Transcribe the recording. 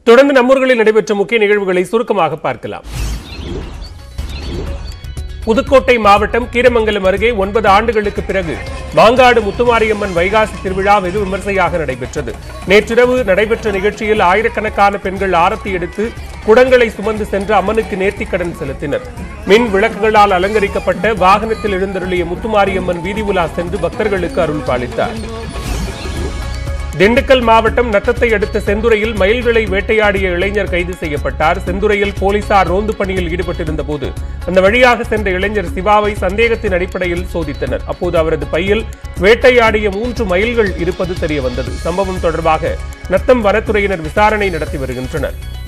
தொடர்ந்து நம்மூர்களில் நடைபெற்ற முக்கிய நிகழ்வுகளை சுருக்கமாக பார்க்கலாம் புதுக்கோட்டை மாவட்டம் கீரமங்கலம் அருகே ஒன்பது ஆண்டுகளுக்கு பிறகு மாங்காடு முத்துமாரியம்மன் வைகாசி திருவிழா வெகு விமர்சையாக நடைபெற்றது நேற்றிரவு நடைபெற்ற நிகழ்ச்சியில் ஆயிரக்கணக்கான பெண்கள் ஆரத்தி எடுத்து குடங்களை சுமந்து சென்று அம்மனுக்கு நேர்த்திக்கடன் செலுத்தினர் மின் விளக்குகளால் அலங்கரிக்கப்பட்ட வாகனத்தில் எழுந்தருளிய முத்துமாரியம்மன் வீதி உலா சென்று பக்தர்களுக்கு அருள் பாலித்தார் திண்டுக்கல் மாவட்டம் நத்தத்தை அடுத்த செந்துறையில் மயில்களை வேட்டையாடிய இளைஞர் கைது செய்யப்பட்டார் செந்துறையில் போலீசார் ரோந்து பணியில் ஈடுபட்டிருந்த போது அந்த வழியாக சென்ற இளைஞர் சிவாவை சந்தேகத்தின் அடிப்படையில் சோதித்தனர் அப்போது அவரது பையில் வேட்டையாடிய மூன்று மயில்கள் இருப்பது தெரியவந்தது சம்பவம் தொடர்பாக நத்தம் வனத்துறையினர் விசாரணை நடத்தி வருகின்றனர்